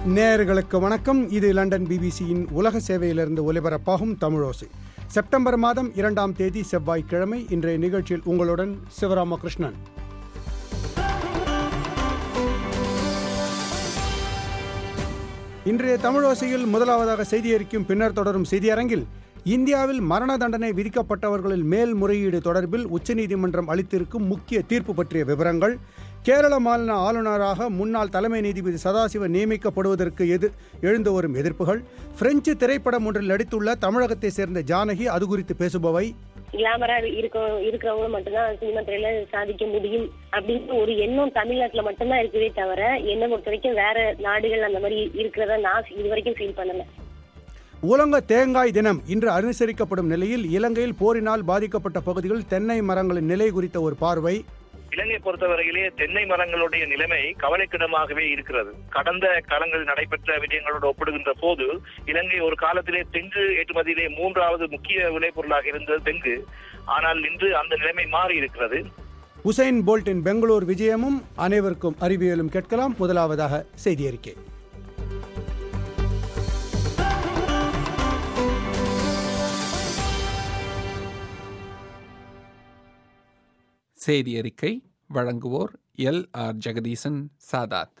நேயர்களுக்கு வணக்கம் இது லண்டன் பிபிசியின் உலக சேவையிலிருந்து ஒலிபரப்பாகும் தமிழோசை செப்டம்பர் மாதம் இரண்டாம் தேதி செவ்வாய்க்கிழமை இன்றைய நிகழ்ச்சியில் உங்களுடன் சிவராமகிருஷ்ணன் இன்றைய தமிழோசையில் முதலாவதாக செய்தியறிக்கும் பின்னர் தொடரும் செய்தியரங்கில் இந்தியாவில் மரண தண்டனை விதிக்கப்பட்டவர்களில் மேல்முறையீடு தொடர்பில் உச்சநீதிமன்றம் அளித்திருக்கும் முக்கிய தீர்ப்பு பற்றிய விவரங்கள் கேரள மாநில ஆளுநராக முன்னாள் தலைமை நீதிபதி சதாசிவன் நியமிக்கப்படுவதற்கு எதிர் எழுந்து வரும் எதிர்ப்புகள் பிரெஞ்சு திரைப்படம் ஒன்றில் நடித்துள்ள தமிழகத்தை சேர்ந்த ஜானகி அது குறித்து பேசுபவை கிளாமரா இருக்க இருக்கிறவங்க மட்டும்தான் சினிமா துறையில சாதிக்க முடியும் அப்படின்னு ஒரு எண்ணம் தமிழ்நாட்டுல மட்டும்தான் இருக்குதே தவிர என்னை பொறுத்த வரைக்கும் வேற நாடுகள் அந்த மாதிரி இருக்கிறதா நான் இது வரைக்கும் ஃபீல் பண்ணல உலக தேங்காய் தினம் இன்று அனுசரிக்கப்படும் நிலையில் இலங்கையில் போரினால் பாதிக்கப்பட்ட பகுதிகளில் தென்னை மரங்களின் நிலை குறித்த ஒரு பார்வை இலங்கை பொறுத்தவரையிலே தென்னை மரங்களுடைய நிலைமை கவலைக்கிடமாகவே இருக்கிறது கடந்த காலங்களில் நடைபெற்ற விடயங்களோடு ஒப்பிடுகின்ற போது இலங்கை ஒரு காலத்திலே தெங்கு ஏற்றுமதியிலே மூன்றாவது முக்கிய விளைபொருளாக இருந்தது தெங்கு ஆனால் இன்று அந்த நிலைமை மாறி இருக்கிறது உசைன் போல்ட்டின் பெங்களூர் விஜயமும் அனைவருக்கும் அறிவியலும் கேட்கலாம் முதலாவதாக செய்தி அறிக்கை செய்தி அறிக்கை வழங்குவோர் எல் ஆர் ஜெகதீசன் சாதாத்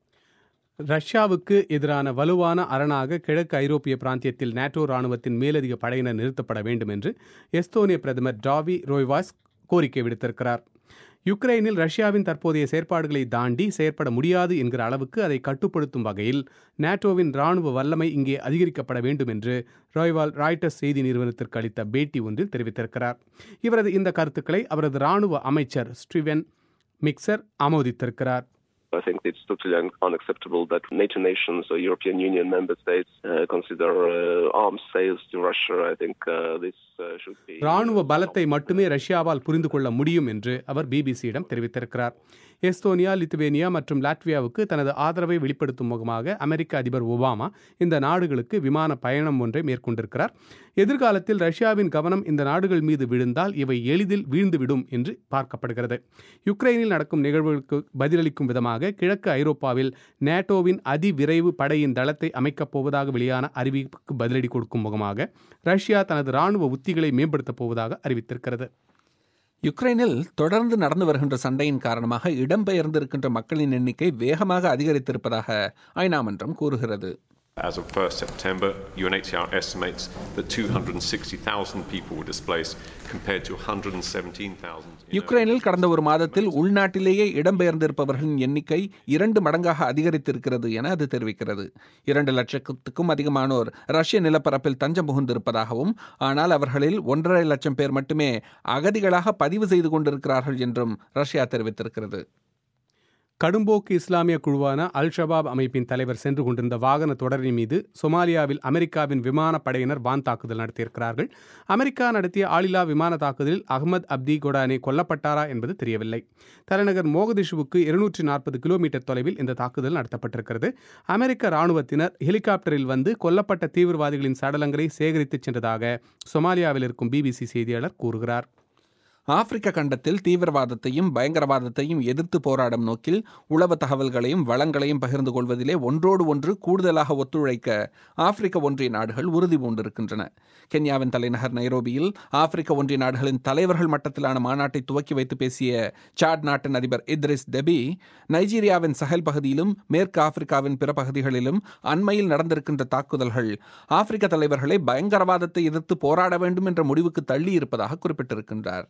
ரஷ்யாவுக்கு எதிரான வலுவான அரணாக கிழக்கு ஐரோப்பிய பிராந்தியத்தில் நேட்டோ ராணுவத்தின் மேலதிக படையினர் நிறுத்தப்பட வேண்டும் என்று எஸ்தோனிய பிரதமர் டாவி ரோய்வாஸ் கோரிக்கை விடுத்திருக்கிறார் யுக்ரைனில் ரஷ்யாவின் தற்போதைய செயற்பாடுகளை தாண்டி செயற்பட முடியாது என்கிற அளவுக்கு அதை கட்டுப்படுத்தும் வகையில் நேட்டோவின் ராணுவ வல்லமை இங்கே அதிகரிக்கப்பட வேண்டும் என்று ரோய்வால் ராய்டர்ஸ் செய்தி நிறுவனத்திற்கு அளித்த பேட்டி ஒன்றில் தெரிவித்திருக்கிறார் இவரது இந்த கருத்துக்களை அவரது ராணுவ அமைச்சர் ஸ்டீவன் மிக்சர் ஆமோதித்திருக்கிறார் I think it's totally un- unacceptable that NATO nations or European Union member states uh, consider uh, arms sales to Russia. I think uh, this uh, should be. ராணுவ பலத்தை மட்டுமே ரஷ்யாவால் புரிந்து கொள்ள முடியும் என்று அவர் பிபிசியிடம் தெரிவித்திருக்கிறார் எஸ்தோனியா லித்துவேனியா மற்றும் லாட்வியாவுக்கு தனது ஆதரவை வெளிப்படுத்தும் முகமாக அமெரிக்க அதிபர் ஒபாமா இந்த நாடுகளுக்கு விமான பயணம் ஒன்றை மேற்கொண்டிருக்கிறார் எதிர்காலத்தில் ரஷ்யாவின் கவனம் இந்த நாடுகள் மீது விழுந்தால் இவை எளிதில் வீழ்ந்துவிடும் என்று பார்க்கப்படுகிறது யுக்ரைனில் நடக்கும் நிகழ்வுகளுக்கு பதிலளிக்கும் விதமாக கிழக்கு ஐரோப்பாவில் நேட்டோவின் அதிவிரைவு படையின் தளத்தை அமைக்கப் போவதாக வெளியான அறிவிப்புக்கு பதிலடி கொடுக்கும் முகமாக ரஷ்யா தனது ராணுவ உத்திகளை மேம்படுத்தப் போவதாக அறிவித்திருக்கிறது யுக்ரைனில் தொடர்ந்து நடந்து வருகின்ற சண்டையின் காரணமாக இடம்பெயர்ந்திருக்கின்ற மக்களின் எண்ணிக்கை வேகமாக அதிகரித்திருப்பதாக ஐநா மன்றம் கூறுகிறது As of 1st September, UNHCR estimates that 260,000 people were displaced compared to 117,000. யுக்ரைனில் கடந்த ஒரு மாதத்தில் உள்நாட்டிலேயே இடம்பெயர்ந்திருப்பவர்களின் எண்ணிக்கை இரண்டு மடங்காக அதிகரித்திருக்கிறது என அது தெரிவிக்கிறது இரண்டு லட்சத்துக்கும் அதிகமானோர் ரஷ்ய நிலப்பரப்பில் தஞ்சம் புகுந்திருப்பதாகவும் ஆனால் அவர்களில் ஒன்றரை லட்சம் பேர் மட்டுமே அகதிகளாக பதிவு செய்து கொண்டிருக்கிறார்கள் என்றும் ரஷ்யா தெரிவித்திருக்கிறது கடும்போக்கு இஸ்லாமிய குழுவான அல் ஷபாப் அமைப்பின் தலைவர் சென்று கொண்டிருந்த வாகன தொடரின் மீது சொமாலியாவில் அமெரிக்காவின் விமான படையினர் வான் தாக்குதல் நடத்தியிருக்கிறார்கள் அமெரிக்கா நடத்திய ஆளில்லா விமான தாக்குதலில் அகமது அப்தி கொடானே கொல்லப்பட்டாரா என்பது தெரியவில்லை தலைநகர் மோகதிஷுவுக்கு இருநூற்றி நாற்பது கிலோமீட்டர் தொலைவில் இந்த தாக்குதல் நடத்தப்பட்டிருக்கிறது அமெரிக்க ராணுவத்தினர் ஹெலிகாப்டரில் வந்து கொல்லப்பட்ட தீவிரவாதிகளின் சடலங்களை சேகரித்துச் சென்றதாக சொமாலியாவில் இருக்கும் பிபிசி செய்தியாளர் கூறுகிறார் ஆப்பிரிக்க கண்டத்தில் தீவிரவாதத்தையும் பயங்கரவாதத்தையும் எதிர்த்து போராடும் நோக்கில் உளவு தகவல்களையும் வளங்களையும் பகிர்ந்து கொள்வதிலே ஒன்றோடு ஒன்று கூடுதலாக ஒத்துழைக்க ஆப்பிரிக்க ஒன்றிய நாடுகள் உறுதி பூண்டிருக்கின்றன கென்யாவின் தலைநகர் நைரோபியில் ஆப்பிரிக்க ஒன்றிய நாடுகளின் தலைவர்கள் மட்டத்திலான மாநாட்டை துவக்கி வைத்து பேசிய சாட் நாட்டின் அதிபர் இத்ரிஸ் டெபி நைஜீரியாவின் சஹல் பகுதியிலும் மேற்கு ஆப்பிரிக்காவின் பிற பகுதிகளிலும் அண்மையில் நடந்திருக்கின்ற தாக்குதல்கள் ஆப்பிரிக்க தலைவர்களை பயங்கரவாதத்தை எதிர்த்து போராட வேண்டும் என்ற முடிவுக்கு தள்ளி இருப்பதாக குறிப்பிட்டிருக்கின்றார்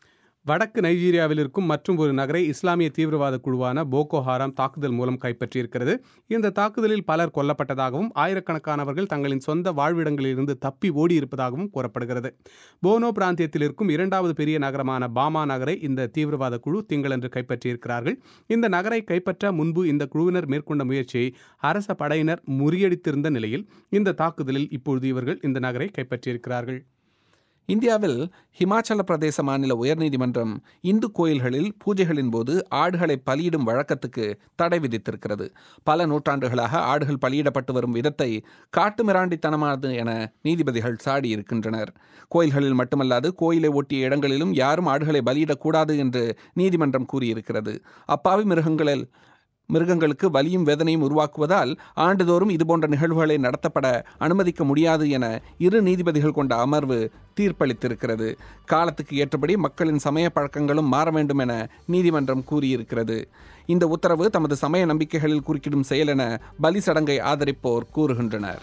வடக்கு நைஜீரியாவில் இருக்கும் மற்றும் ஒரு நகரை இஸ்லாமிய தீவிரவாத குழுவான போகோ ஹாராம் தாக்குதல் மூலம் கைப்பற்றியிருக்கிறது இந்த தாக்குதலில் பலர் கொல்லப்பட்டதாகவும் ஆயிரக்கணக்கானவர்கள் தங்களின் சொந்த வாழ்விடங்களிலிருந்து தப்பி ஓடியிருப்பதாகவும் கூறப்படுகிறது போனோ பிராந்தியத்தில் இருக்கும் இரண்டாவது பெரிய நகரமான பாமா நகரை இந்த தீவிரவாத குழு திங்களன்று கைப்பற்றியிருக்கிறார்கள் இந்த நகரை கைப்பற்ற முன்பு இந்த குழுவினர் மேற்கொண்ட முயற்சியை அரச படையினர் முறியடித்திருந்த நிலையில் இந்த தாக்குதலில் இப்பொழுது இவர்கள் இந்த நகரை கைப்பற்றியிருக்கிறார்கள் இந்தியாவில் ஹிமாச்சல பிரதேச மாநில உயர்நீதிமன்றம் இந்து கோயில்களில் பூஜைகளின் போது ஆடுகளை பலியிடும் வழக்கத்துக்கு தடை விதித்திருக்கிறது பல நூற்றாண்டுகளாக ஆடுகள் பலியிடப்பட்டு வரும் விதத்தை காட்டுமிராண்டித்தனமானது என நீதிபதிகள் சாடியிருக்கின்றனர் கோயில்களில் மட்டுமல்லாது கோயிலை ஒட்டிய இடங்களிலும் யாரும் ஆடுகளை பலியிடக்கூடாது என்று நீதிமன்றம் கூறியிருக்கிறது அப்பாவி மிருகங்களில் மிருகங்களுக்கு வலியும் வேதனையும் உருவாக்குவதால் ஆண்டுதோறும் இதுபோன்ற நிகழ்வுகளை நடத்தப்பட அனுமதிக்க முடியாது என இரு நீதிபதிகள் கொண்ட அமர்வு தீர்ப்பளித்திருக்கிறது காலத்துக்கு ஏற்றபடி மக்களின் சமய பழக்கங்களும் மாற வேண்டும் என நீதிமன்றம் கூறியிருக்கிறது இந்த உத்தரவு தமது சமய நம்பிக்கைகளில் குறுக்கிடும் செயல் என பலி சடங்கை ஆதரிப்போர் கூறுகின்றனர்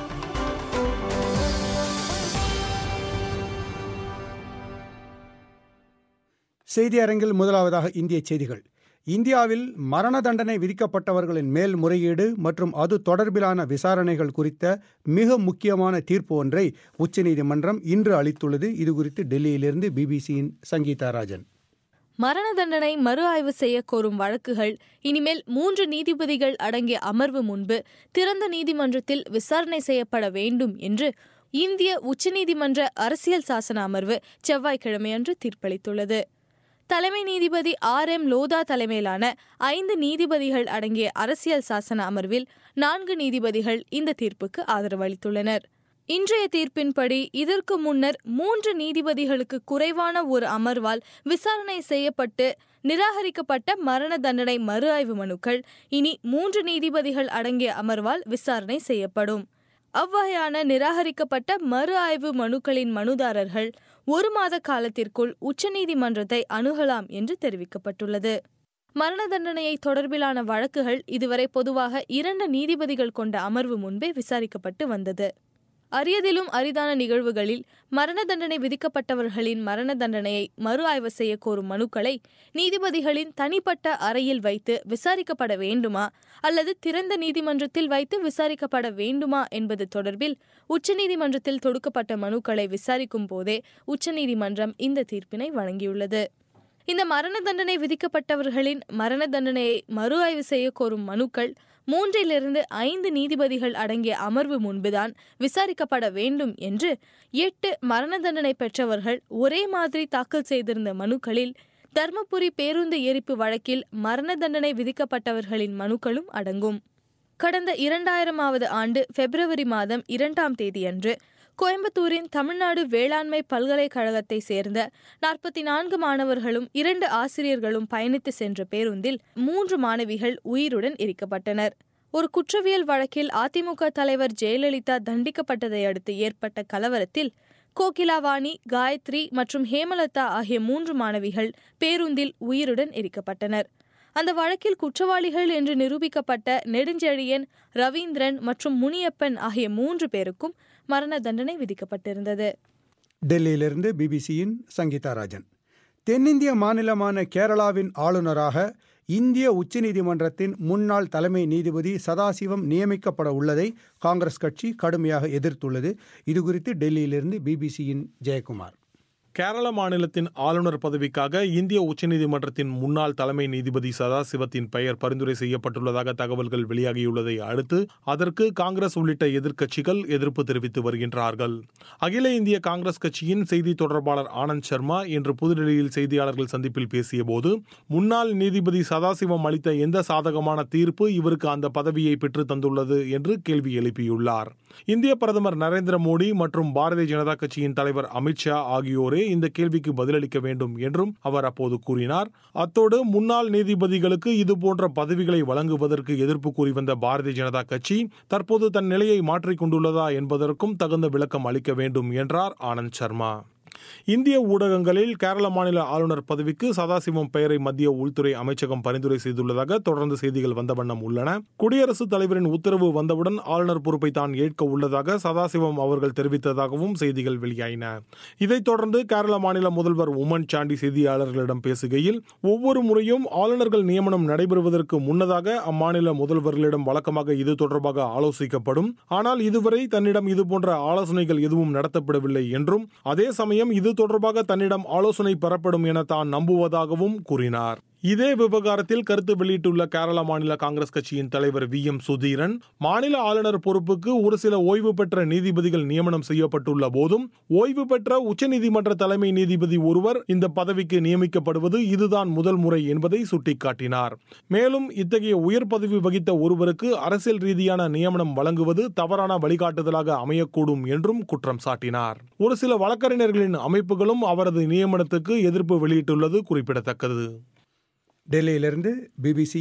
செய்தி அரங்கில் முதலாவதாக இந்திய செய்திகள் இந்தியாவில் மரண தண்டனை விதிக்கப்பட்டவர்களின் மேல்முறையீடு மற்றும் அது தொடர்பிலான விசாரணைகள் குறித்த மிக முக்கியமான தீர்ப்பு ஒன்றை உச்சநீதிமன்றம் இன்று அளித்துள்ளது இதுகுறித்து டெல்லியிலிருந்து பிபிசியின் சங்கீதா ராஜன் மரண தண்டனை மறு ஆய்வு செய்ய கோரும் வழக்குகள் இனிமேல் மூன்று நீதிபதிகள் அடங்கிய அமர்வு முன்பு திறந்த நீதிமன்றத்தில் விசாரணை செய்யப்பட வேண்டும் என்று இந்திய உச்சநீதிமன்ற அரசியல் சாசன அமர்வு செவ்வாய்க்கிழமையன்று தீர்ப்பளித்துள்ளது தலைமை நீதிபதி ஆர் எம் லோதா தலைமையிலான ஐந்து நீதிபதிகள் அடங்கிய அரசியல் சாசன அமர்வில் நான்கு நீதிபதிகள் இந்த தீர்ப்புக்கு ஆதரவு அளித்துள்ளனர் இன்றைய தீர்ப்பின்படி இதற்கு முன்னர் மூன்று நீதிபதிகளுக்கு குறைவான ஒரு அமர்வால் விசாரணை செய்யப்பட்டு நிராகரிக்கப்பட்ட மரண தண்டனை மறு ஆய்வு மனுக்கள் இனி மூன்று நீதிபதிகள் அடங்கிய அமர்வால் விசாரணை செய்யப்படும் அவ்வகையான நிராகரிக்கப்பட்ட மறு ஆய்வு மனுக்களின் மனுதாரர்கள் ஒரு மாத காலத்திற்குள் உச்சநீதிமன்றத்தை அணுகலாம் என்று தெரிவிக்கப்பட்டுள்ளது மரண தண்டனையை தொடர்பிலான வழக்குகள் இதுவரை பொதுவாக இரண்டு நீதிபதிகள் கொண்ட அமர்வு முன்பே விசாரிக்கப்பட்டு வந்தது அரியதிலும் அரிதான நிகழ்வுகளில் மரண தண்டனை விதிக்கப்பட்டவர்களின் மரண தண்டனையை மறு ஆய்வு செய்ய கோரும் மனுக்களை நீதிபதிகளின் தனிப்பட்ட அறையில் வைத்து விசாரிக்கப்பட வேண்டுமா அல்லது திறந்த நீதிமன்றத்தில் வைத்து விசாரிக்கப்பட வேண்டுமா என்பது தொடர்பில் உச்சநீதிமன்றத்தில் தொடுக்கப்பட்ட மனுக்களை விசாரிக்கும் போதே உச்சநீதிமன்றம் இந்த தீர்ப்பினை வழங்கியுள்ளது இந்த மரண தண்டனை விதிக்கப்பட்டவர்களின் மரண தண்டனையை மறு ஆய்வு செய்ய கோரும் மனுக்கள் மூன்றிலிருந்து ஐந்து நீதிபதிகள் அடங்கிய அமர்வு முன்புதான் விசாரிக்கப்பட வேண்டும் என்று எட்டு மரண தண்டனை பெற்றவர்கள் ஒரே மாதிரி தாக்கல் செய்திருந்த மனுக்களில் தர்மபுரி பேருந்து எரிப்பு வழக்கில் மரண தண்டனை விதிக்கப்பட்டவர்களின் மனுக்களும் அடங்கும் கடந்த இரண்டாயிரமாவது ஆண்டு பிப்ரவரி மாதம் இரண்டாம் தேதியன்று கோயம்புத்தூரின் தமிழ்நாடு வேளாண்மை பல்கலைக்கழகத்தை சேர்ந்த நாற்பத்தி நான்கு மாணவர்களும் இரண்டு ஆசிரியர்களும் பயணித்து சென்ற பேருந்தில் மூன்று மாணவிகள் உயிருடன் எரிக்கப்பட்டனர் ஒரு குற்றவியல் வழக்கில் அதிமுக தலைவர் ஜெயலலிதா தண்டிக்கப்பட்டதை அடுத்து ஏற்பட்ட கலவரத்தில் கோகிலாவாணி காயத்ரி மற்றும் ஹேமலதா ஆகிய மூன்று மாணவிகள் பேருந்தில் உயிருடன் எரிக்கப்பட்டனர் அந்த வழக்கில் குற்றவாளிகள் என்று நிரூபிக்கப்பட்ட நெடுஞ்செழியன் ரவீந்திரன் மற்றும் முனியப்பன் ஆகிய மூன்று பேருக்கும் மரண தண்டனை விதிக்கப்பட்டிருந்தது டெல்லியிலிருந்து பிபிசியின் சங்கீதா ராஜன் தென்னிந்திய மாநிலமான கேரளாவின் ஆளுநராக இந்திய உச்சநீதிமன்றத்தின் முன்னாள் தலைமை நீதிபதி சதாசிவம் நியமிக்கப்பட உள்ளதை காங்கிரஸ் கட்சி கடுமையாக எதிர்த்துள்ளது இதுகுறித்து டெல்லியிலிருந்து பிபிசியின் ஜெயக்குமார் கேரள மாநிலத்தின் ஆளுநர் பதவிக்காக இந்திய உச்சநீதிமன்றத்தின் முன்னாள் தலைமை நீதிபதி சதாசிவத்தின் பெயர் பரிந்துரை செய்யப்பட்டுள்ளதாக தகவல்கள் வெளியாகியுள்ளதை அடுத்து அதற்கு காங்கிரஸ் உள்ளிட்ட எதிர்க்கட்சிகள் எதிர்ப்பு தெரிவித்து வருகின்றார்கள் அகில இந்திய காங்கிரஸ் கட்சியின் செய்தி தொடர்பாளர் ஆனந்த் சர்மா இன்று புதுடெல்லியில் செய்தியாளர்கள் சந்திப்பில் பேசியபோது முன்னாள் நீதிபதி சதாசிவம் அளித்த எந்த சாதகமான தீர்ப்பு இவருக்கு அந்த பதவியை பெற்று தந்துள்ளது என்று கேள்வி எழுப்பியுள்ளார் இந்திய பிரதமர் நரேந்திர மோடி மற்றும் பாரதிய ஜனதா கட்சியின் தலைவர் அமித்ஷா ஆகியோரே இந்த கேள்விக்கு பதிலளிக்க வேண்டும் என்றும் அவர் அப்போது கூறினார் அத்தோடு முன்னாள் நீதிபதிகளுக்கு இதுபோன்ற பதவிகளை வழங்குவதற்கு எதிர்ப்பு கூறி வந்த பாரதிய ஜனதா கட்சி தற்போது தன் நிலையை மாற்றிக் கொண்டுள்ளதா என்பதற்கும் தகுந்த விளக்கம் அளிக்க வேண்டும் என்றார் ஆனந்த் சர்மா இந்திய ஊடகங்களில் கேரள மாநில ஆளுநர் பதவிக்கு சதாசிவம் பெயரை மத்திய உள்துறை அமைச்சகம் பரிந்துரை செய்துள்ளதாக தொடர்ந்து செய்திகள் வந்த வண்ணம் உள்ளன குடியரசுத் தலைவரின் உத்தரவு வந்தவுடன் ஆளுநர் பொறுப்பை தான் ஏற்க உள்ளதாக சதாசிவம் அவர்கள் தெரிவித்ததாகவும் செய்திகள் வெளியாயின இதைத் தொடர்ந்து கேரள மாநில முதல்வர் உமன் சாண்டி செய்தியாளர்களிடம் பேசுகையில் ஒவ்வொரு முறையும் ஆளுநர்கள் நியமனம் நடைபெறுவதற்கு முன்னதாக அம்மாநில முதல்வர்களிடம் வழக்கமாக இது தொடர்பாக ஆலோசிக்கப்படும் ஆனால் இதுவரை தன்னிடம் இதுபோன்ற ஆலோசனைகள் எதுவும் நடத்தப்படவில்லை என்றும் அதே சமயம் இது தொடர்பாக தன்னிடம் ஆலோசனை பெறப்படும் என தான் நம்புவதாகவும் கூறினார் இதே விவகாரத்தில் கருத்து வெளியிட்டுள்ள கேரள மாநில காங்கிரஸ் கட்சியின் தலைவர் வி எம் சுதீரன் மாநில ஆளுநர் பொறுப்புக்கு ஒரு சில ஓய்வு பெற்ற நீதிபதிகள் நியமனம் செய்யப்பட்டுள்ள போதும் ஓய்வு பெற்ற உச்சநீதிமன்ற தலைமை நீதிபதி ஒருவர் இந்த பதவிக்கு நியமிக்கப்படுவது இதுதான் முதல் முறை என்பதை சுட்டிக்காட்டினார் மேலும் இத்தகைய உயர் பதவி வகித்த ஒருவருக்கு அரசியல் ரீதியான நியமனம் வழங்குவது தவறான வழிகாட்டுதலாக அமையக்கூடும் என்றும் குற்றம் சாட்டினார் ஒரு சில வழக்கறிஞர்களின் அமைப்புகளும் அவரது நியமனத்துக்கு எதிர்ப்பு வெளியிட்டுள்ளது குறிப்பிடத்தக்கது டெல்லியிலிருந்து பிபிசியின்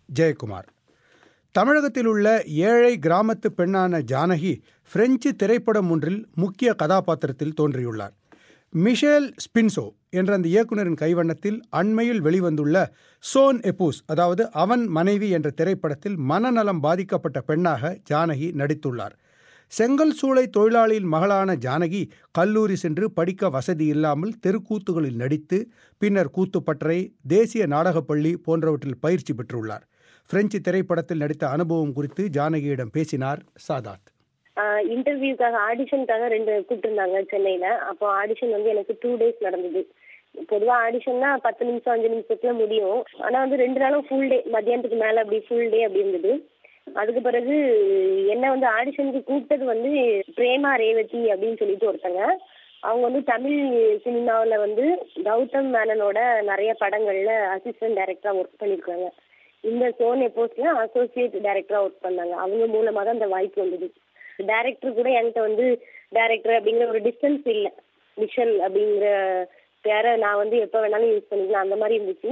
ஜெயக்குமார் தமிழகத்தில் உள்ள ஏழை கிராமத்து பெண்ணான ஜானகி பிரெஞ்சு திரைப்படம் ஒன்றில் முக்கிய கதாபாத்திரத்தில் தோன்றியுள்ளார் மிஷேல் ஸ்பின்சோ என்ற அந்த இயக்குனரின் கைவண்ணத்தில் அண்மையில் வெளிவந்துள்ள சோன் எபூஸ் அதாவது அவன் மனைவி என்ற திரைப்படத்தில் மனநலம் பாதிக்கப்பட்ட பெண்ணாக ஜானகி நடித்துள்ளார் செங்கல் சூளை தொழிலாளியின் மகளான ஜானகி கல்லூரி சென்று படிக்க வசதி இல்லாமல் தெருக்கூத்துகளில் நடித்து பின்னர் கூத்துப்பட்டறை தேசிய நாடகப்பள்ளி போன்றவற்றில் பயிற்சி பெற்றுள்ளார் பிரெஞ்சு திரைப்படத்தில் நடித்த அனுபவம் குறித்து ஜானகியிடம் பேசினார் சாதாத் இன்டர்வியூக்காக ஆடிஷனுக்காக ரெண்டு கூப்பிட்டுருந்தாங்க சென்னையில அப்போ ஆடிஷன் வந்து எனக்கு டூ டேஸ் நடந்தது பொதுவா ஆடிஷன்னா பத்து நிமிஷம் அஞ்சு நிமிஷத்துல முடியும் ஆனா வந்து ரெண்டு நாளும் ஃபுல் டே மத்தியானத்துக்கு மேல அப்படி ஃபுல் டே அப்படி இருந்தது அதுக்கு பிறகு என்ன வந்து ஆடிஷனுக்கு கூப்பிட்டது வந்து பிரேமா ரேவதி அப்படின்னு சொல்லிட்டு ஒருத்தங்க அவங்க வந்து தமிழ் சினிமாவில் வந்து கௌதம் மேனனோட நிறைய படங்கள்ல அசிஸ்டன்ட் டைரக்டரா ஒர்க் பண்ணியிருக்காங்க இந்த சோன் எப்போஸ்ல அசோசியேட் டைரக்டரா ஒர்க் பண்ணாங்க அவங்க மூலமா தான் அந்த வாய்ப்பு வந்தது டைரக்டர் கூட என்கிட்ட வந்து டைரக்டர் அப்படிங்கிற ஒரு டிஸ்டன்ஸ் இல்லை விஷல் அப்படிங்கிற பேரை நான் வந்து எப்போ வேணாலும் யூஸ் பண்ணிக்கலாம் அந்த மாதிரி இருந்துச்சு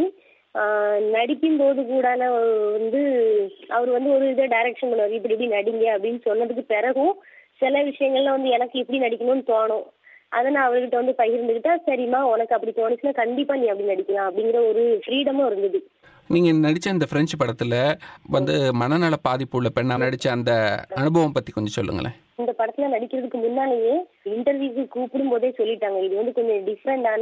நடிக்கும் போது கூட வந்து அவர் வந்து ஒரு இதை டைரக்ஷன் பண்ணுவார் இப்படி இப்படி நடிங்க அப்படின்னு சொன்னதுக்கு பிறகும் சில விஷயங்கள்ல வந்து எனக்கு இப்படி நடிக்கணும்னு தோணும் அதை நான் அவர்கிட்ட வந்து பகிர்ந்துக்கிட்டா சரிம்மா உனக்கு அப்படி தோணுச்சுன்னா கண்டிப்பா நீ அப்படி நடிக்கலாம் அப்படிங்கிற ஒரு ஃப்ரீடமும் இருந்தது நீங்க நடிச்ச இந்த பிரெஞ்சு படத்துல வந்து மனநல பாதிப்பு உள்ள பெண்ணா நடிச்ச அந்த அனுபவம் பத்தி கொஞ்சம் சொல்லுங்களேன் இந்த படத்துல நடிக்கிறதுக்கு முன்னாலேயே இன்டர்வியூக்கு கூப்பிடும் போதே சொல்லிட்டாங்க இது வந்து கொஞ்சம் டிஃப்ரெண்டான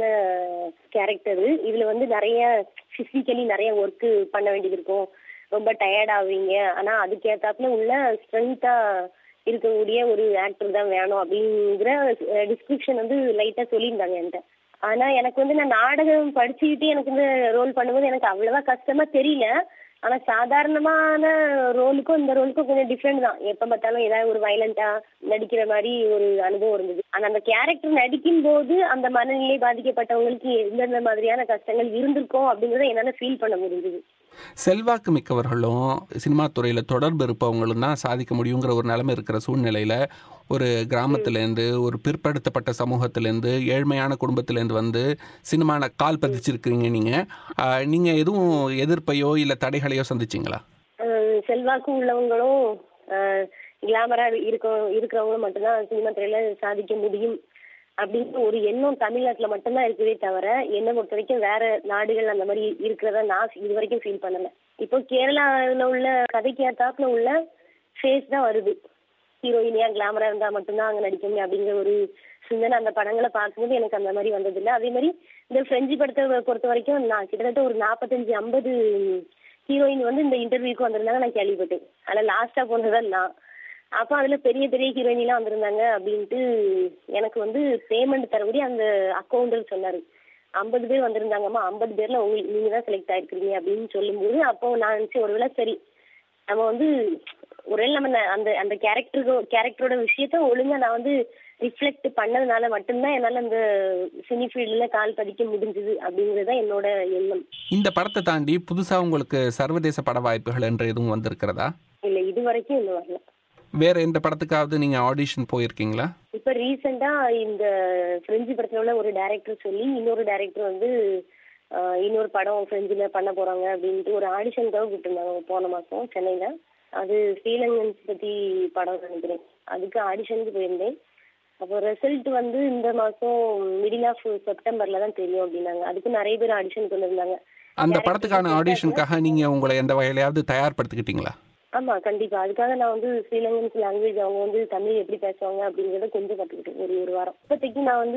கேரக்டர் இதுல வந்து நிறைய பிசிக்கலி நிறைய ஒர்க் பண்ண வேண்டியது இருக்கும் ரொம்ப டயர்ட் ஆவீங்க ஆனா அதுக்கேத்தாப்புல உள்ள ஸ்ட்ரென்த்தா இருக்கக்கூடிய ஒரு ஆக்டர் தான் வேணும் அப்படிங்கிற டிஸ்கிரிப்ஷன் வந்து லைட்டா சொல்லியிருந்தாங்க என்கிட்ட ஆனா எனக்கு வந்து நான் நாடகம் படிச்சுக்கிட்டு எனக்கு இந்த ரோல் பண்ணும்போது எனக்கு அவ்வளவா கஷ்டமா தெரியல ஆனா சாதாரணமான ரோலுக்கும் இந்த ரோலுக்கும் கொஞ்சம் டிஃப்ரெண்ட் தான் எப்ப பார்த்தாலும் ஏதாவது ஒரு வயலண்டா நடிக்கிற மாதிரி ஒரு அனுபவம் இருந்தது ஆனா அந்த கேரக்டர் நடிக்கும் போது அந்த மனநிலை பாதிக்கப்பட்டவங்களுக்கு எந்தெந்த மாதிரியான கஷ்டங்கள் இருந்திருக்கும் அப்படிங்கறத என்னால ஃபீல் பண்ண முடிஞ்சது செல்வாக்கு மிக்கவர்களும் சினிமா துறையில் தொடர்பு இருப்பவங்களும் தான் சாதிக்க முடியுங்கிற ஒரு நிலைமை இருக்கிற சூழ்நிலையில் ஒரு கிராமத்திலேருந்து ஒரு பிற்படுத்தப்பட்ட சமூகத்திலேருந்து ஏழ்மையான குடும்பத்திலேருந்து வந்து சினிமாவில் கால் பதிச்சிருக்கிறீங்க நீங்கள் நீங்கள் எதுவும் எதிர்ப்பையோ இல்லை தடைகளையோ சந்திச்சிங்களா செல்வாக்கு உள்ளவங்களும் கிளாமரா இருக்க இருக்கிறவங்களும் மட்டும்தான் சினிமா துறையில சாதிக்க முடியும் அப்படிங்கிற ஒரு எண்ணம் தமிழ்நாட்டுல மட்டும்தான் இருக்குதே தவிர என்னை பொறுத்த வரைக்கும் வேற நாடுகள் அந்த மாதிரி இருக்கிறத நான் இது வரைக்கும் ஃபீல் பண்ணல இப்போ கேரளாவில் உள்ள கதைக்கு ஏத்தாப்புல உள்ள ஃபேஸ் தான் வருது ஹீரோயினியா கிளாமரா இருந்தா மட்டும்தான் அங்க நடிக்க முடியும் அப்படிங்கிற ஒரு சிந்தனை அந்த படங்களை பார்க்கும்போது எனக்கு அந்த மாதிரி வந்தது இல்லை அதே மாதிரி இந்த பிரெஞ்சு படத்தை பொறுத்த வரைக்கும் நான் கிட்டத்தட்ட ஒரு நாற்பத்தஞ்சு ஐம்பது ஹீரோயின் வந்து இந்த இன்டர்வியூக்கு வந்திருந்தாங்க நான் கேள்விப்பட்டேன் அதில் லாஸ்டா போனதுதான் நான் அப்போ அதுல பெரிய பெரிய ஹீரோயினிலாம் வந்திருந்தாங்க அப்படின்ட்டு எனக்கு வந்து பேமெண்ட் தரக்கூடிய அந்த அக்கௌண்டர் சொன்னாரு ஐம்பது பேர் வந்திருந்தாங்கம்மா ஐம்பது பேர்ல உங்களுக்கு நீங்க தான் செலக்ட் ஆயிருக்கிறீங்க அப்படின்னு சொல்லும்போது அப்போ நான் நினைச்சேன் ஒருவேளை சரி நம்ம வந்து ஒருவேளை நம்ம அந்த அந்த கேரக்டருக்கு கேரக்டரோட விஷயத்த ஒழுங்கா நான் வந்து ரிஃப்ளெக்ட் பண்ணதுனால மட்டும்தான் என்னால அந்த சினி ஃபீல்ட்ல கால் பதிக்க முடிஞ்சது அப்படிங்கிறது தான் என்னோட எண்ணம் இந்த படத்தை தாண்டி புதுசாக உங்களுக்கு சர்வதேச பட வாய்ப்புகள் என்று எதுவும் வந்திருக்கிறதா இல்ல இது வரைக்கும் இன்னும் வரல வேற எந்த படத்துக்காவது நீங்க ஆடிஷன் போயிருக்கீங்களா இப்ப ரீசெண்டா இந்த பிரெஞ்சு படத்துல உள்ள ஒரு டைரக்டர் சொல்லி இன்னொரு டைரக்டர் வந்து இன்னொரு படம் பிரெஞ்சுல பண்ண போறாங்க அப்படின்ட்டு ஒரு ஆடிஷனுக்காக கூப்பிட்டுருந்தாங்க போன மாசம் சென்னையில அது ஸ்ரீலங்கன்ஸ் பத்தி படம் நினைக்கிறேன் அதுக்கு ஆடிஷனுக்கு போயிருந்தேன் அப்போ ரிசல்ட் வந்து இந்த மாசம் மிடில் ஆஃப் செப்டம்பர்ல தான் தெரியும் அப்படின்னாங்க அதுக்கு நிறைய பேர் ஆடிஷனுக்கு வந்திருந்தாங்க அந்த படத்துக்கான ஆடிஷனுக்காக நீங்க உங்களை எந்த வகையிலையாவது தயார்படுத்திக்கிட்டீங்களா ஆமா கண்டிப்பா அதுக்காக நான் வந்து ஸ்ரீலங்கன்ஸ் லாங்குவேஜ் அவங்க வந்து தமிழ் எப்படி பேசுவாங்க அப்படிங்கறத கொஞ்சம் கத்துக்கிட்டேன் ஒரு ஒரு வாரம் இப்போதைக்கு நான் வந்து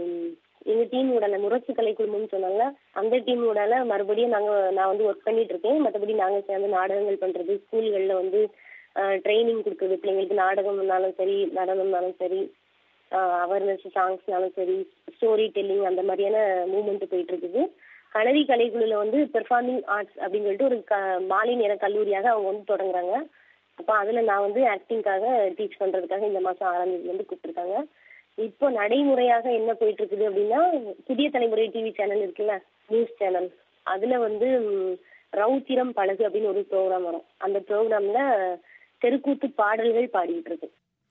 எங்க டீம் உடல முரசு கலை குழுமம்னு சொன்னாங்க அந்த டீம் உடல மறுபடியும் நாங்க நான் வந்து ஒர்க் பண்ணிட்டு இருக்கேன் மற்றபடி நாங்க சேர்ந்து நாடகங்கள் பண்றது ஸ்கூல்கள்ல வந்து ட்ரைனிங் கொடுக்குறது பிள்ளைங்களுக்கு நாடகம்னாலும் சரி நடனம்னாலும் சரி அவேர்னஸ் சாங்ஸ்னாலும் சரி ஸ்டோரி டெல்லிங் அந்த மாதிரியான மூவ்மெண்ட் போயிட்டு இருக்குது கலரி கலைக்குழுல வந்து பெர்ஃபார்மிங் ஆர்ட்ஸ் அப்படின்னு சொல்லிட்டு ஒரு க மாலை நேர கல்லூரியாக அவங்க வந்து தொடங்குறாங்க அப்போ அதுல நான் வந்து ஆக்டிங்காக டீச் பண்றதுக்காக இந்த மாசம் ஆறாம் தேதி வந்து கூப்பிட்டுருக்காங்க இப்போ நடைமுறையாக என்ன போயிட்டு இருக்குது அப்படின்னா புதிய தலைமுறை டிவி சேனல் இருக்குல்ல நியூஸ் சேனல் அதுல வந்து ரவுத்திரம் பழகு அப்படின்னு ஒரு ப்ரோக்ராம் வரும் அந்த ப்ரோக்ராம்ல தெருக்கூத்து பாடல்கள் பாடிட்டு இருக்கு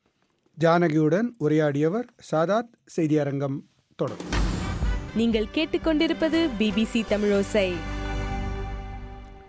ஜானகியுடன் உரையாடியவர் சாதாத் செய்தி அரங்கம் தொடரும் நீங்கள் கேட்டுக்கொண்டிருப்பது பிபிசி தமிழோசை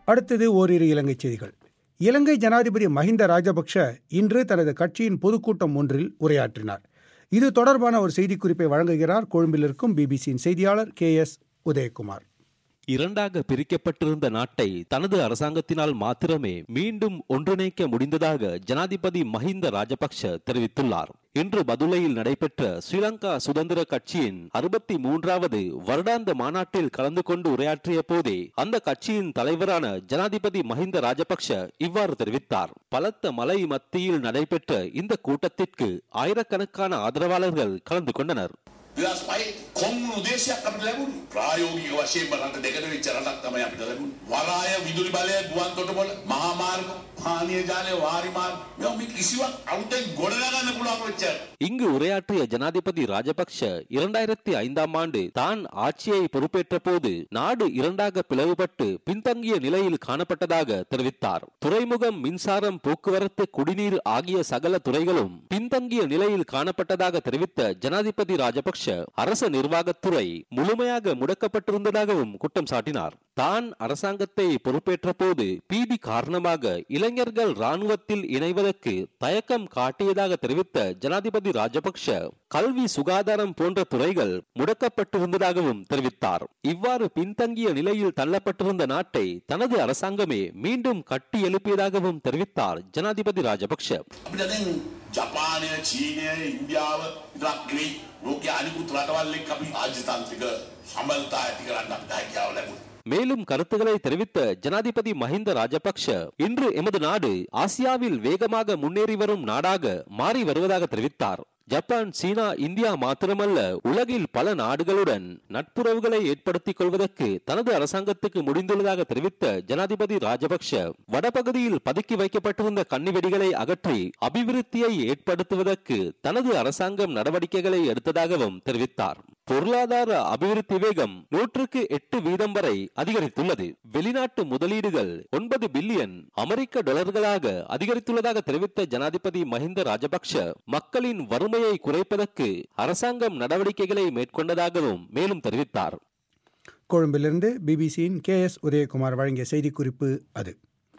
அடுத்தது ஓரிரு இலங்கை செய்திகள் இலங்கை ஜனாதிபதி மஹிந்த ராஜபக்ஷ இன்று தனது கட்சியின் பொதுக்கூட்டம் ஒன்றில் உரையாற்றினார் இது தொடர்பான ஒரு செய்திக்குறிப்பை வழங்குகிறார் கொழும்பில் இருக்கும் பிபிசியின் செய்தியாளர் கே எஸ் உதயகுமார் இரண்டாக பிரிக்கப்பட்டிருந்த நாட்டை தனது அரசாங்கத்தினால் மாத்திரமே மீண்டும் ஒன்றிணைக்க முடிந்ததாக ஜனாதிபதி மஹிந்த ராஜபக்ஷ தெரிவித்துள்ளார் இன்று பதுளையில் நடைபெற்ற ஸ்ரீலங்கா சுதந்திர கட்சியின் அறுபத்தி மூன்றாவது வருடாந்த மாநாட்டில் கலந்து கொண்டு உரையாற்றிய போதே அந்த கட்சியின் தலைவரான ஜனாதிபதி மஹிந்த ராஜபக்ஷ இவ்வாறு தெரிவித்தார் பலத்த மலை மத்தியில் நடைபெற்ற இந்த கூட்டத்திற்கு ஆயிரக்கணக்கான ஆதரவாளர்கள் கலந்து கொண்டனர் දෙදස් පයි කොමුණු දේශයක් අපිට ලැබුණේ ප්‍රායෝගික වශයෙන්ම රට දෙකට වෙච්ච රටක් තමයි අපිට ලැබුණේ වරාය විදුලි බලය ගුවන් තොටුපොළ මහා මාර්ග පානීය ජාලය වාරි මාර්ග මේවා මේ කිසිවක් අලුතෙන් ගොඩනගන්න පුළුවන් වෙච්ච இங்கு உரையாற்றிய ஜனாதிபதி ராஜபக்ஷ இரண்டாயிரத்தி ஐந்தாம் ஆண்டு தான் ஆட்சியை பொறுப்பேற்ற போது நாடு இரண்டாக பிளவுபட்டு பின்தங்கிய நிலையில் காணப்பட்டதாக தெரிவித்தார் துறைமுகம் மின்சாரம் போக்குவரத்து குடிநீர் ஆகிய சகல துறைகளும் பின்தங்கிய நிலையில் காணப்பட்டதாக தெரிவித்த ஜனாதிபதி ராஜபக்ஷ அரச நிர்வாகத்துறை முழுமையாக முடக்கப்பட்டிருந்ததாகவும் குற்றம் சாட்டினார் தான் அரசாங்கத்தை பொறுப்பேற்ற போது பீதி காரணமாக இளைஞர்கள் ராணுவத்தில் இணைவதற்கு தயக்கம் காட்டியதாக தெரிவித்த ஜனாதிபதி ராஜபக்ஷ கல்வி சுகாதாரம் போன்ற துறைகள் முடக்கப்பட்டிருந்ததாகவும் தெரிவித்தார் இவ்வாறு பின்தங்கிய நிலையில் தள்ளப்பட்டிருந்த நாட்டை தனது அரசாங்கமே மீண்டும் கட்டி எழுப்பியதாகவும் தெரிவித்தார் ஜனாதிபதி ராஜபக்ஷ අපිට දැන් ජපානය චීනය ඉන්දියාව විතරක් නෙවෙයි ලෝකයේ අනිකුත් රටවල් එක්ක අපි ආජ්‍යතාන්ත්‍රික සම්බන්ධතා ඇති කරන්න අපිට හැකියාව ලැබුණා மேலும் கருத்துக்களை தெரிவித்த ஜனாதிபதி மஹிந்த ராஜபக்ஷ இன்று எமது நாடு ஆசியாவில் வேகமாக முன்னேறி வரும் நாடாக மாறி வருவதாக தெரிவித்தார் ஜப்பான் சீனா இந்தியா மாத்திரமல்ல உலகில் பல நாடுகளுடன் நட்புறவுகளை ஏற்படுத்திக் கொள்வதற்கு தனது அரசாங்கத்துக்கு முடிந்துள்ளதாக தெரிவித்த ஜனாதிபதி ராஜபக்ஷ வடபகுதியில் பதுக்கி வைக்கப்பட்டிருந்த கன்னிவெடிகளை அகற்றி அபிவிருத்தியை ஏற்படுத்துவதற்கு தனது அரசாங்கம் நடவடிக்கைகளை எடுத்ததாகவும் தெரிவித்தார் பொருளாதார அபிவிருத்தி வேகம் நூற்றுக்கு எட்டு வீதம் வரை அதிகரித்துள்ளது வெளிநாட்டு முதலீடுகள் ஒன்பது பில்லியன் அமெரிக்க டாலர்களாக அதிகரித்துள்ளதாக தெரிவித்த ஜனாதிபதி மஹிந்த ராஜபக்ஷ மக்களின் வறுமையை குறைப்பதற்கு அரசாங்கம் நடவடிக்கைகளை மேற்கொண்டதாகவும் மேலும் தெரிவித்தார் கொழும்பிலிருந்து பிபிசியின் கே எஸ் உதயகுமார் வழங்கிய செய்திக்குறிப்பு அது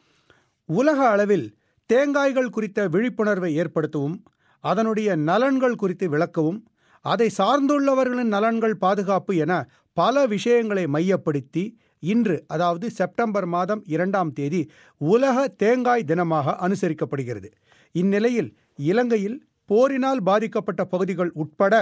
உலக அளவில் தேங்காய்கள் குறித்த விழிப்புணர்வை ஏற்படுத்தவும் அதனுடைய நலன்கள் குறித்து விளக்கவும் அதை சார்ந்துள்ளவர்களின் நலன்கள் பாதுகாப்பு என பல விஷயங்களை மையப்படுத்தி இன்று அதாவது செப்டம்பர் மாதம் இரண்டாம் தேதி உலக தேங்காய் தினமாக அனுசரிக்கப்படுகிறது இந்நிலையில் இலங்கையில் போரினால் பாதிக்கப்பட்ட பகுதிகள் உட்பட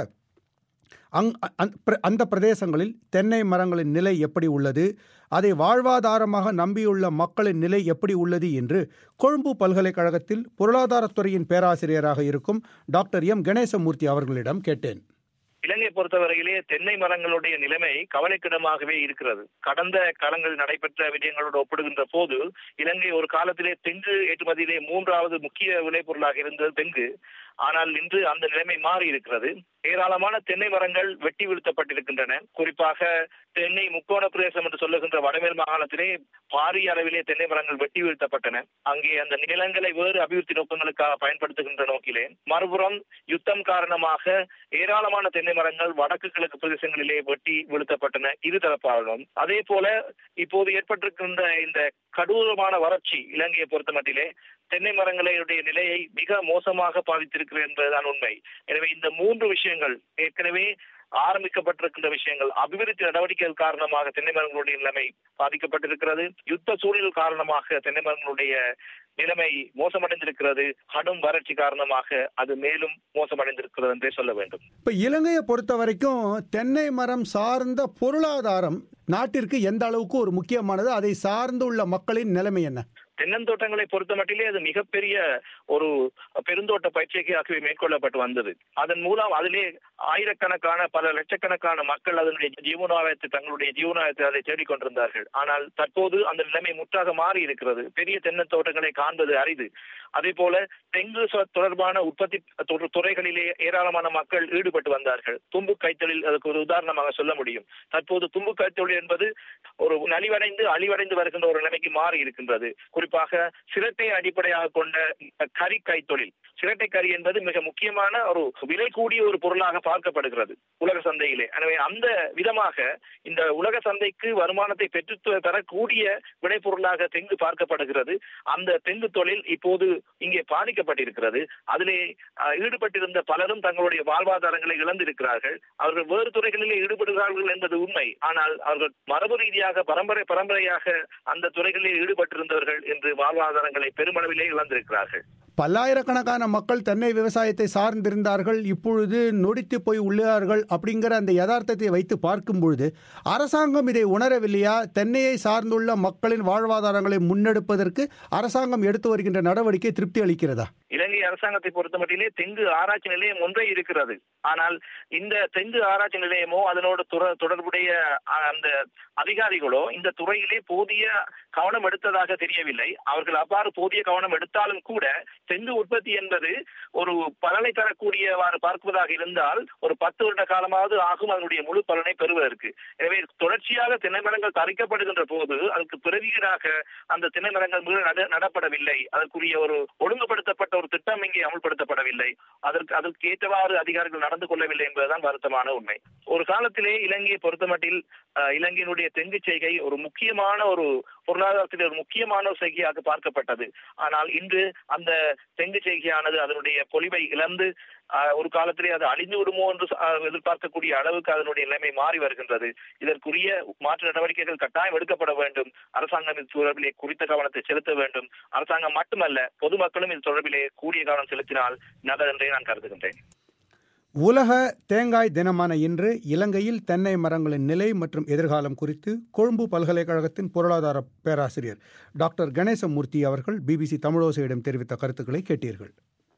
அங் அந்- பிர- அந்த பிரதேசங்களில் தென்னை மரங்களின் நிலை எப்படி உள்ளது அதை வாழ்வாதாரமாக நம்பியுள்ள மக்களின் நிலை எப்படி உள்ளது என்று கொழும்பு பல்கலைக்கழகத்தில் பொருளாதாரத்துறையின் பேராசிரியராக இருக்கும் டாக்டர் எம் கணேசமூர்த்தி அவர்களிடம் கேட்டேன் இலங்கை பொறுத்தவரையிலே தென்னை மரங்களுடைய நிலைமை கவலைக்கிடமாகவே இருக்கிறது கடந்த காலங்களில் நடைபெற்ற விடயங்களோடு ஒப்பிடுகின்ற போது இலங்கை ஒரு காலத்திலே தெங்கு ஏற்றுமதியிலே மூன்றாவது முக்கிய விளைபொருளாக இருந்தது தெங்கு ஆனால் இன்று அந்த நிலைமை மாறி இருக்கிறது ஏராளமான தென்னை மரங்கள் வெட்டி வீழ்த்தப்பட்டிருக்கின்றன குறிப்பாக தென்னை முக்கோண பிரதேசம் என்று சொல்லுகின்ற வடமேல் மாகாணத்திலே பாரிய அளவிலே தென்னை மரங்கள் வெட்டி வீழ்த்தப்பட்டன அங்கே அந்த நிலங்களை வேறு அபிவிருத்தி நோக்கங்களுக்காக பயன்படுத்துகின்ற நோக்கிலே மறுபுறம் யுத்தம் காரணமாக ஏராளமான தென்னை மரங்கள் வடக்கு கிழக்கு பிரதேசங்களிலே வெட்டி வீழ்த்தப்பட்டன இருதரப்பாலும் அதே போல இப்போது ஏற்பட்டிருக்கின்ற இந்த கடூரமான வறட்சி இலங்கையை பொறுத்த மட்டிலே தென்னை மரங்களுடைய நிலையை மிக மோசமாக பாதித்திருக்கிறது என்பதுதான் உண்மை எனவே இந்த மூன்று விஷயங்கள் ஏற்கனவே ஆரம்பிக்கப்பட்டிருக்கின்ற விஷயங்கள் அபிவிருத்தி நடவடிக்கைகள் காரணமாக தென்னை மரங்களுடைய நிலைமை பாதிக்கப்பட்டிருக்கிறது யுத்த சூழல் காரணமாக தென்னை மரங்களுடைய நிலைமை மோசமடைந்திருக்கிறது கடும் வறட்சி காரணமாக அது மேலும் மோசமடைந்திருக்கிறது என்றே சொல்ல வேண்டும் இப்போ இலங்கையை பொறுத்த வரைக்கும் தென்னை மரம் சார்ந்த பொருளாதாரம் நாட்டிற்கு எந்த அளவுக்கு ஒரு முக்கியமானது அதை சார்ந்து உள்ள மக்களின் நிலைமை என்ன தென்னந்தோட்டங்களை பொறுத்த மட்டிலே அது மிகப்பெரிய ஒரு பெருந்தோட்ட பயிற்சியாகவே மேற்கொள்ளப்பட்டு வந்தது அதன் மூலம் அதிலே ஆயிரக்கணக்கான பல லட்சக்கணக்கான மக்கள் அதனுடைய ஜீவனாயத்தை தங்களுடைய ஜீவனாயத்தை அதை தேடிக்கொண்டிருந்தார்கள் ஆனால் தற்போது அந்த நிலைமை முற்றாக மாறி இருக்கிறது பெரிய தென்னந்தோட்டங்களை காண்பது அரிது அதே போல தெங்கு சொ- தொடர்பான உற்பத்தி து- துறைகளிலே ஏராளமான மக்கள் ஈடுபட்டு வந்தார்கள் தும்பு கைத்தொழில் அதுக்கு ஒரு உதாரணமாக சொல்ல முடியும் தற்போது தும்பு கைத்தொழில் என்பது ஒரு நலிவடைந்து அழிவடைந்து வருகின்ற ஒரு நிலைமைக்கு மாறி இருக்கின்றது குறிப்பாக குறிப்பாக சிரட்டை அடிப்படையாக கொண்ட கறி கைத்தொழில் சிரட்டை கறி என்பது மிக முக்கியமான ஒரு விலை கூடிய ஒரு பொருளாக பார்க்கப்படுகிறது உலக சந்தையிலே எனவே அந்த விதமாக இந்த உலக சந்தைக்கு வருமானத்தை பெற்று தரக்கூடிய விளைபொருளாக தெங்கு பார்க்கப்படுகிறது அந்த தெங்கு தொழில் இப்போது இங்கே பாதிக்கப்பட்டிருக்கிறது அதிலே அஹ், ஈடுபட்டிருந்த பலரும் தங்களுடைய வாழ்வாதாரங்களை இழந்திருக்கிறார்கள் அவர்கள் வேறு துறைகளிலே ஈடுபடுகிறார்கள் என்பது உண்மை ஆனால் அவர்கள் மரபு ரீதியாக பரம்பரை பரம்பரையாக அந்த துறைகளில் ஈடுபட்டிருந்தவர்கள் என்று வாழ்வாதாரங்களை பெருமளவிலே இழந்திருக்கிறார்கள் பல்லாயிரக்கணக்கான மக்கள் தென்னை விவசாயத்தை சார்ந்திருந்தார்கள் இப்பொழுது நொடித்து போய் உள்ளார்கள் அப்படிங்கிற அந்த யதார்த்தத்தை வைத்து பார்க்கும் பொழுது அரசாங்கம் இதை உணரவில்லையா தென்னையை சார்ந்துள்ள மக்களின் வாழ்வாதாரங்களை முன்னெடுப்பதற்கு அரசாங்கம் எடுத்து வருகின்ற நடவடிக்கை திருப்தி அளிக்கிறதா இலங்கை அரசாங்கத்தை பொறுத்த மட்டிலே தெங்கு ஆராய்ச்சி நிலையம் ஒன்றே இருக்கிறது ஆனால் இந்த தெங்கு ஆராய்ச்சி நிலையமோ அதனோடு துற- தொடர்புடைய அஹ், அந்த அதிகாரிகளோ இந்த துறையிலே போதிய கவனம் எடுத்ததாக தெரியவில்லை அவர்கள் அவ்வாறு போதிய கவனம் எடுத்தாலும் கூட தெங்கு உற்பத்தி என்பது ஒரு பலனை தரக்கூடியவாறு பார்ப்பதாக இருந்தால் ஒரு பத்து வருட காலமாவது ஆகும் அதனுடைய முழு பலனை பெறுவதற்கு எனவே தொடர்ச்சியாக தென்னை மரங்கள் தரிக்கப்படுகின்ற போது அதுக்கு பிறவிகளாக அந்த தென்னை மரங்கள் மீது நட நடப்படவில்லை அதற்குரிய ஒரு ஒழுங்குபடுத்தப்பட்ட ஒரு திட்டம் இங்கே அமல்படுத்தப்படவில்லை அதற்கு அதற்கு ஏற்றவாறு அதிகாரிகள் நடந்து கொள்ளவில்லை என்பதுதான் வருத்தமான உண்மை ஒரு காலத்திலே இலங்கையை பொறுத்தமட்டில் அஹ், இலங்கையினுடைய தெங்கு செய்கை ஒரு முக்கியமான ஒரு பொருளாதாரத்தில் ஒரு முக்கியமான ஒரு செய்கையாக பார்க்கப்பட்டது ஆனால் இன்று அந்த தெங்கு செய்கையானது அதனுடைய பொலிவை இழந்து அஹ், ஒரு காலத்திலே அது அழிந்து விடுமோ என்று அஹ், எதிர்பார்க்கக்கூடிய அளவுக்கு அதனுடைய நிலைமை மாறி வருகின்றது இதற்குரிய மாற்று நடவடிக்கைகள் கட்டாயம் எடுக்கப்பட வேண்டும் அரசாங்கம் இது தொடர்பிலே குறித்த கவனத்தை செலுத்த வேண்டும் அரசாங்கம் மட்டுமல்ல பொதுமக்களும் இது தொடர்பிலே கூடிய கவனம் செலுத்தினால் நல்லது என்றே நான் கருதுகின்றேன் உலக தேங்காய் தினமான இன்று இலங்கையில் தென்னை மரங்களின் நிலை மற்றும் எதிர்காலம் குறித்து கொழும்பு பல்கலைக்கழகத்தின் பொருளாதார பேராசிரியர் டாக்டர் கணேசமூர்த்தி அவர்கள் பிபிசி தமிழோசையிடம் தெரிவித்த கருத்துக்களை கேட்டீர்கள்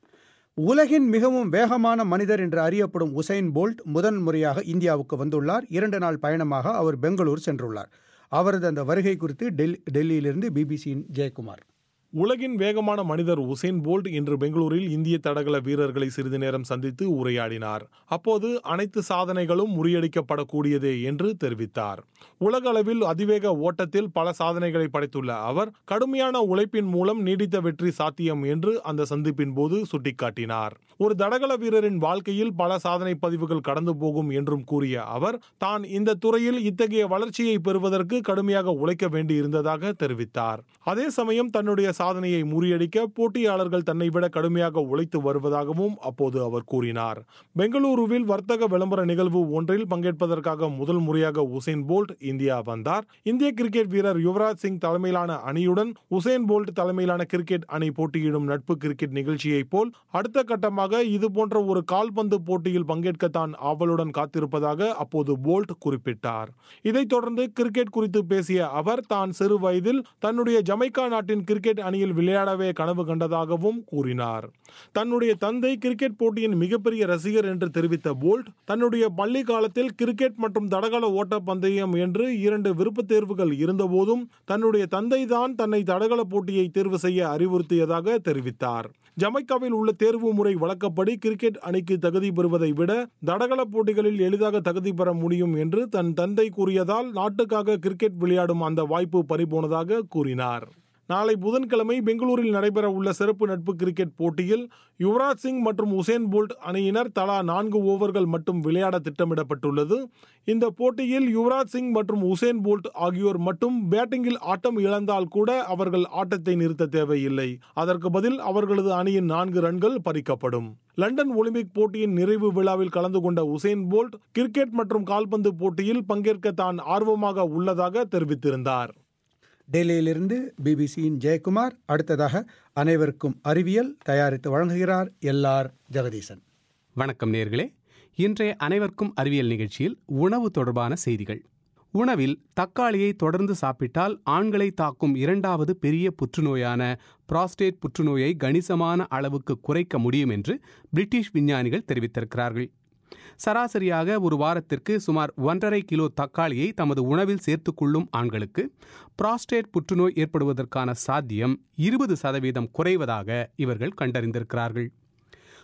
உலகின் மிகவும் வேகமான மனிதர் என்று அறியப்படும் உசைன் போல்ட் முதன் முறையாக இந்தியாவுக்கு வந்துள்ளார் இரண்டு நாள் பயணமாக அவர் பெங்களூர் சென்றுள்ளார் அவரது அந்த வருகை குறித்து டெல் டெல்லியிலிருந்து பிபிசியின் ஜெயக்குமார் உலகின் வேகமான மனிதர் உசேன் போல்ட் இன்று பெங்களூரில் இந்திய தடகள வீரர்களை சிறிது நேரம் சந்தித்து உரையாடினார் அப்போது அனைத்து சாதனைகளும் முறியடிக்கப்படக்கூடியதே என்று தெரிவித்தார் உலக அளவில் அதிவேக ஓட்டத்தில் பல சாதனைகளை படைத்துள்ள அவர் கடுமையான உழைப்பின் மூலம் நீடித்த வெற்றி சாத்தியம் என்று அந்த சந்திப்பின் போது சுட்டிக்காட்டினார் ஒரு தடகள வீரரின் வாழ்க்கையில் பல சாதனை பதிவுகள் கடந்து போகும் என்றும் கூறிய அவர் தான் இந்த துறையில் இத்தகைய வளர்ச்சியை பெறுவதற்கு கடுமையாக உழைக்க வேண்டியிருந்ததாக தெரிவித்தார் அதே சமயம் தன்னுடைய சாதனையை முறியடிக்க போட்டியாளர்கள் தன்னை விட கடுமையாக உழைத்து வருவதாகவும் அப்போது அவர் கூறினார் பெங்களூருவில் வர்த்தக விளம்பர நிகழ்வு ஒன்றில் பங்கேற்பதற்காக முதல் முறையாக உசேன் போல்ட் இந்தியா வந்தார் இந்திய கிரிக்கெட் வீரர் யுவராஜ் சிங் தலைமையிலான அணியுடன் உசேன் போல்ட் தலைமையிலான கிரிக்கெட் அணி போட்டியிடும் நட்பு கிரிக்கெட் நிகழ்ச்சியைப் போல் அடுத்த கட்டமாக இது போன்ற ஒரு கால்பந்து போட்டியில் பங்கேற்க தான் ஆவலுடன் காத்திருப்பதாக அப்போது போல்ட் குறிப்பிட்டார் இதைத் தொடர்ந்து கிரிக்கெட் குறித்து பேசிய அவர் தான் சிறு வயதில் தன்னுடைய ஜமைக்கா நாட்டின் கிரிக்கெட் அணியில் விளையாடவே கனவு கண்டதாகவும் கூறினார் தன்னுடைய தந்தை கிரிக்கெட் போட்டியின் மிகப்பெரிய ரசிகர் என்று தெரிவித்த போல்ட் தன்னுடைய பள்ளி காலத்தில் கிரிக்கெட் மற்றும் தடகள ஓட்ட பந்தயம் என்று இரண்டு விருப்பத் தேர்வுகள் இருந்தபோதும் தன்னுடைய தந்தை தான் தன்னை தடகள போட்டியை தேர்வு செய்ய அறிவுறுத்தியதாக தெரிவித்தார் ஜமைக்காவில் உள்ள தேர்வு முறை வழக்கப்படி கிரிக்கெட் அணிக்கு தகுதி பெறுவதை விட தடகள போட்டிகளில் எளிதாக தகுதி பெற முடியும் என்று தன் தந்தை கூறியதால் நாட்டுக்காக கிரிக்கெட் விளையாடும் அந்த வாய்ப்பு பறிபோனதாக கூறினார் நாளை புதன்கிழமை பெங்களூரில் நடைபெற உள்ள சிறப்பு நட்பு கிரிக்கெட் போட்டியில் யுவராஜ் சிங் மற்றும் உசேன் போல்ட் அணியினர் தலா நான்கு ஓவர்கள் மட்டும் விளையாட திட்டமிடப்பட்டுள்ளது இந்த போட்டியில் யுவராஜ் சிங் மற்றும் உசேன் போல்ட் ஆகியோர் மட்டும் பேட்டிங்கில் ஆட்டம் இழந்தால் கூட அவர்கள் ஆட்டத்தை நிறுத்த தேவையில்லை அதற்கு பதில் அவர்களது அணியின் நான்கு ரன்கள் பறிக்கப்படும் லண்டன் ஒலிம்பிக் போட்டியின் நிறைவு விழாவில் கலந்து கொண்ட உசேன் போல்ட் கிரிக்கெட் மற்றும் கால்பந்து போட்டியில் பங்கேற்க தான் ஆர்வமாக உள்ளதாக தெரிவித்திருந்தார் டெல்லியிலிருந்து பிபிசியின் ஜெயக்குமார் அடுத்ததாக அனைவருக்கும் அறிவியல் தயாரித்து வழங்குகிறார் எல்ஆர் ஜெகதீசன் வணக்கம் நேர்களே இன்றைய அனைவருக்கும் அறிவியல் நிகழ்ச்சியில் உணவு தொடர்பான செய்திகள் உணவில் தக்காளியை தொடர்ந்து சாப்பிட்டால் ஆண்களை தாக்கும் இரண்டாவது பெரிய புற்றுநோயான புராஸ்டேட் புற்றுநோயை கணிசமான அளவுக்கு குறைக்க முடியும் என்று பிரிட்டிஷ் விஞ்ஞானிகள் தெரிவித்திருக்கிறார்கள் சராசரியாக ஒரு வாரத்திற்கு சுமார் ஒன்றரை கிலோ தக்காளியை தமது உணவில் சேர்த்துக்கொள்ளும் ஆண்களுக்கு புராஸ்டேட் புற்றுநோய் ஏற்படுவதற்கான சாத்தியம் இருபது சதவீதம் குறைவதாக இவர்கள் கண்டறிந்திருக்கிறார்கள்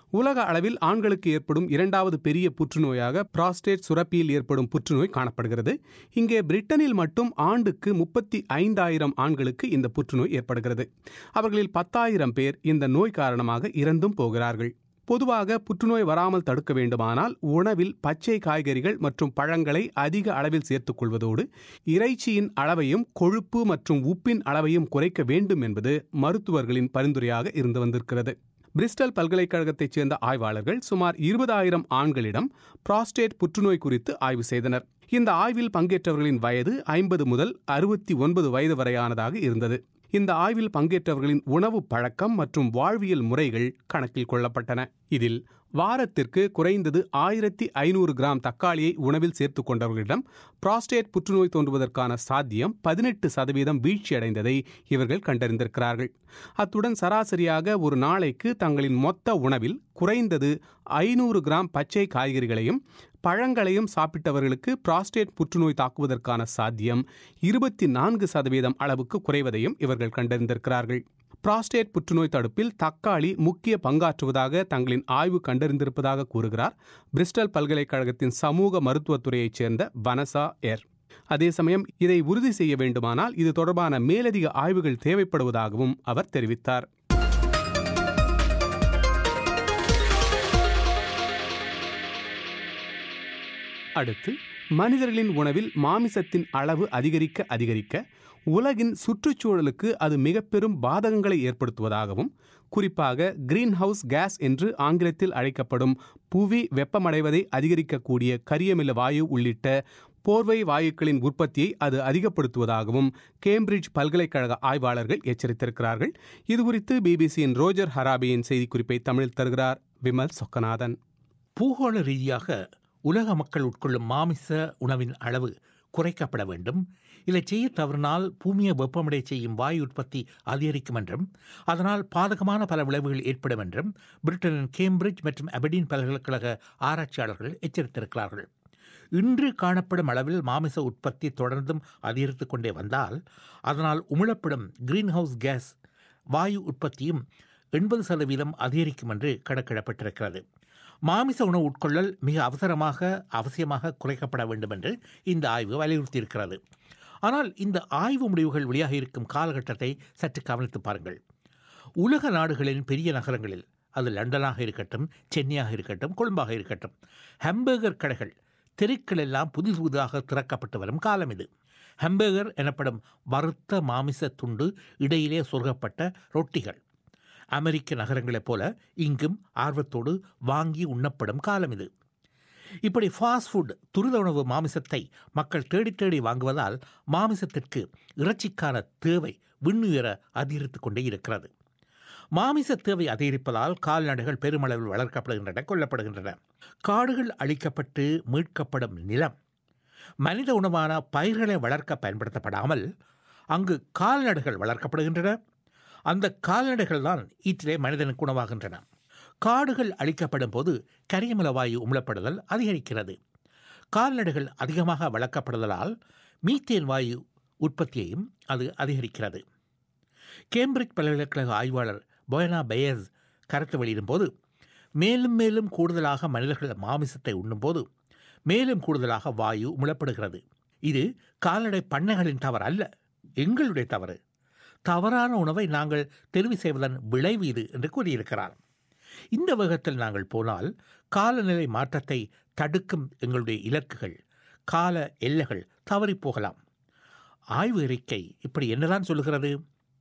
உலக அளவில் ஆண்களுக்கு ஏற்படும் இரண்டாவது பெரிய புற்றுநோயாக புராஸ்டேட் சுரப்பியில் ஏற்படும் புற்றுநோய் காணப்படுகிறது இங்கே பிரிட்டனில் மட்டும் ஆண்டுக்கு முப்பத்தி ஐந்தாயிரம் ஆண்களுக்கு இந்த புற்றுநோய் ஏற்படுகிறது அவர்களில் பத்தாயிரம் பேர் இந்த நோய் காரணமாக இறந்தும் போகிறார்கள் பொதுவாக புற்றுநோய் வராமல் தடுக்க வேண்டுமானால் உணவில் பச்சை காய்கறிகள் மற்றும் பழங்களை அதிக அளவில் சேர்த்துக் கொள்வதோடு இறைச்சியின் அளவையும் கொழுப்பு மற்றும் உப்பின் அளவையும் குறைக்க வேண்டும் என்பது மருத்துவர்களின் பரிந்துரையாக இருந்து வந்திருக்கிறது பிரிஸ்டல் பல்கலைக்கழகத்தைச் சேர்ந்த ஆய்வாளர்கள் சுமார் இருபதாயிரம் ஆண்களிடம் புராஸ்டேட் புற்றுநோய் குறித்து ஆய்வு செய்தனர் இந்த ஆய்வில் பங்கேற்றவர்களின் வயது ஐம்பது முதல் அறுபத்தி ஒன்பது வயது வரையானதாக இருந்தது இந்த ஆய்வில் பங்கேற்றவர்களின் உணவு பழக்கம் மற்றும் வாழ்வியல் முறைகள் கணக்கில் கொள்ளப்பட்டன இதில் வாரத்திற்கு குறைந்தது ஆயிரத்தி ஐநூறு கிராம் தக்காளியை உணவில் சேர்த்துக் கொண்டவர்களிடம் புராஸ்டேட் புற்றுநோய் தோன்றுவதற்கான சாத்தியம் பதினெட்டு சதவீதம் வீழ்ச்சியடைந்ததை இவர்கள் கண்டறிந்திருக்கிறார்கள் அத்துடன் சராசரியாக ஒரு நாளைக்கு தங்களின் மொத்த உணவில் குறைந்தது ஐநூறு கிராம் பச்சை காய்கறிகளையும் பழங்களையும் சாப்பிட்டவர்களுக்கு புராஸ்டேட் புற்றுநோய் தாக்குவதற்கான சாத்தியம் இருபத்தி நான்கு சதவீதம் அளவுக்கு குறைவதையும் இவர்கள் கண்டறிந்திருக்கிறார்கள் புராஸ்டேட் புற்றுநோய் தடுப்பில் தக்காளி முக்கிய பங்காற்றுவதாக தங்களின் ஆய்வு கண்டறிந்திருப்பதாக கூறுகிறார் பிரிஸ்டல் பல்கலைக்கழகத்தின் சமூக மருத்துவத்துறையைச் சேர்ந்த வனசா எர் அதே சமயம் இதை உறுதி செய்ய வேண்டுமானால் இது தொடர்பான மேலதிக ஆய்வுகள் தேவைப்படுவதாகவும் அவர் தெரிவித்தார் அடுத்து மனிதர்களின் உணவில் மாமிசத்தின் அளவு அதிகரிக்க அதிகரிக்க உலகின் சுற்றுச்சூழலுக்கு அது மிக பெரும் பாதகங்களை ஏற்படுத்துவதாகவும் குறிப்பாக கிரீன் ஹவுஸ் கேஸ் என்று ஆங்கிலத்தில் அழைக்கப்படும் புவி வெப்பமடைவதை அதிகரிக்கக்கூடிய கரியமில வாயு உள்ளிட்ட போர்வை வாயுக்களின் உற்பத்தியை அது அதிகப்படுத்துவதாகவும் கேம்பிரிட்ஜ் பல்கலைக்கழக ஆய்வாளர்கள் எச்சரித்திருக்கிறார்கள் இதுகுறித்து பிபிசியின் ரோஜர் ஹராபியின் செய்திக்குறிப்பை தமிழில் தருகிறார் விமல் சொக்கநாதன் பூகோள ரீதியாக உலக மக்கள் உட்கொள்ளும் மாமிச உணவின் அளவு குறைக்கப்பட வேண்டும் இதை செய்ய தவறினால் பூமியை வெப்பமடை செய்யும் வாயு உற்பத்தி அதிகரிக்கும் என்றும் அதனால் பாதகமான பல விளைவுகள் ஏற்படும் என்றும் பிரிட்டனின் கேம்பிரிட்ஜ் மற்றும் அபடீன் பல்கலைக்கழக ஆராய்ச்சியாளர்கள் எச்சரித்திருக்கிறார்கள் இன்று காணப்படும் அளவில் மாமிச உற்பத்தி தொடர்ந்தும் அதிகரித்து கொண்டே வந்தால் அதனால் உமிழப்படும் கிரீன் ஹவுஸ் கேஸ் வாயு உற்பத்தியும் எண்பது சதவீதம் அதிகரிக்கும் என்று கணக்கிடப்பட்டிருக்கிறது மாமிச உணவு உட்கொள்ளல் மிக அவசரமாக அவசியமாக குறைக்கப்பட வேண்டும் என்று இந்த ஆய்வு வலியுறுத்தியிருக்கிறது ஆனால் இந்த ஆய்வு முடிவுகள் வெளியாக இருக்கும் காலகட்டத்தை சற்று கவனித்து பாருங்கள் உலக நாடுகளின் பெரிய நகரங்களில் அது லண்டனாக இருக்கட்டும் சென்னையாக இருக்கட்டும் கொழும்பாக இருக்கட்டும் ஹம்பர்கர் கடைகள் தெருக்கள் எல்லாம் புதிது புதிதாக திறக்கப்பட்டு வரும் காலம் இது ஹம்பர்கர் எனப்படும் வறுத்த மாமிச துண்டு இடையிலே சொருகப்பட்ட ரொட்டிகள் அமெரிக்க நகரங்களைப் போல இங்கும் ஆர்வத்தோடு வாங்கி உண்ணப்படும் காலம் இது இப்படி ஃபாஸ்ட் ஃபுட் துரித உணவு மாமிசத்தை மக்கள் தேடி தேடி வாங்குவதால் மாமிசத்திற்கு இறைச்சிக்கான தேவை விண்ணுயர அதிகரித்து கொண்டே இருக்கிறது மாமிச தேவை அதிகரிப்பதால் கால்நடைகள் பெருமளவில் வளர்க்கப்படுகின்றன கொல்லப்படுகின்றன காடுகள் அழிக்கப்பட்டு மீட்கப்படும் நிலம் மனித உணவான பயிர்களை வளர்க்க பயன்படுத்தப்படாமல் அங்கு கால்நடைகள் வளர்க்கப்படுகின்றன அந்த கால்நடைகள் தான் ஈற்றிலே மனிதனுக்கு உணவாகின்றன காடுகள் அழிக்கப்படும் போது கரியமில வாயு உமிழப்படுதல் அதிகரிக்கிறது கால்நடைகள் அதிகமாக வளர்க்கப்படுதலால் மீத்தேன் வாயு உற்பத்தியையும் அது அதிகரிக்கிறது கேம்பிரிட்ஜ் பல்கலைக்கழக ஆய்வாளர் போயனா பெயர்ஸ் கருத்து வெளியிடும்போது மேலும் மேலும் கூடுதலாக மனிதர்கள் மாமிசத்தை உண்ணும்போது மேலும் கூடுதலாக வாயு உமிழப்படுகிறது இது கால்நடை பண்ணைகளின் தவறு அல்ல எங்களுடைய தவறு தவறான உணவை நாங்கள் தெரிவு செய்வதன் விளைவு இது என்று கூறியிருக்கிறார் இந்த வேகத்தில் நாங்கள் போனால் காலநிலை மாற்றத்தை தடுக்கும் எங்களுடைய இலக்குகள் கால எல்லைகள் தவறிப் போகலாம் ஆய்வு அறிக்கை இப்படி என்னதான் சொல்கிறது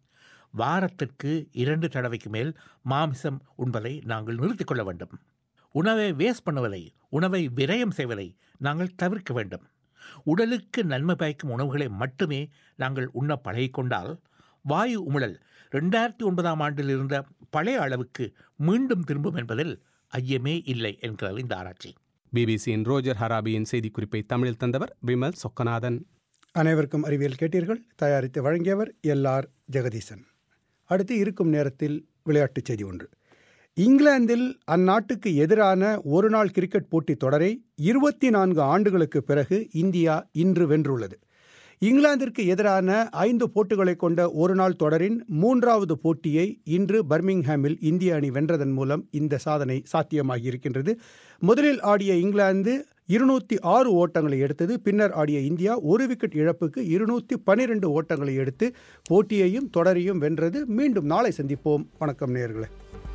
வாரத்திற்கு இரண்டு தடவைக்கு மேல் மாமிசம் உண்பதை நாங்கள் நிறுத்திக் கொள்ள வேண்டும் உணவை வேஸ்ட் பண்ணுவதை உணவை விரயம் செய்வதை நாங்கள் தவிர்க்க வேண்டும் உடலுக்கு நன்மை பயக்கும் உணவுகளை மட்டுமே நாங்கள் உண்ண பழகிக்கொண்டால் வாயு உமிழல் ரெண்டாயிரத்தி ஒன்பதாம் ஆண்டில் இருந்த பழைய அளவுக்கு மீண்டும் திரும்பும் என்பதில் ஐயமே இல்லை என்கிறது இந்த ஆராய்ச்சி பிபிசியின் ரோஜர் ஹராபியின் செய்திக்குறிப்பை தமிழில் தந்தவர் விமல் சொக்கநாதன் அனைவருக்கும் அறிவியல் கேட்டீர்கள் தயாரித்து வழங்கியவர் எல் ஆர் ஜெகதீசன் அடுத்து இருக்கும் நேரத்தில் விளையாட்டுச் செய்தி ஒன்று இங்கிலாந்தில் அந்நாட்டுக்கு எதிரான ஒருநாள் கிரிக்கெட் போட்டித் தொடரை இருபத்தி நான்கு ஆண்டுகளுக்கு பிறகு இந்தியா இன்று வென்றுள்ளது இங்கிலாந்திற்கு எதிரான ஐந்து போட்டிகளை கொண்ட ஒருநாள் தொடரின் மூன்றாவது போட்டியை இன்று பர்மிங்ஹாமில் இந்திய அணி வென்றதன் மூலம் இந்த சாதனை சாத்தியமாகியிருக்கின்றது முதலில் ஆடிய இங்கிலாந்து இருநூத்தி ஆறு ஓட்டங்களை எடுத்தது பின்னர் ஆடிய இந்தியா ஒரு விக்கெட் இழப்புக்கு இருநூத்தி பனிரெண்டு ஓட்டங்களை எடுத்து போட்டியையும் தொடரையும் வென்றது மீண்டும் நாளை சந்திப்போம் வணக்கம் நேயர்களே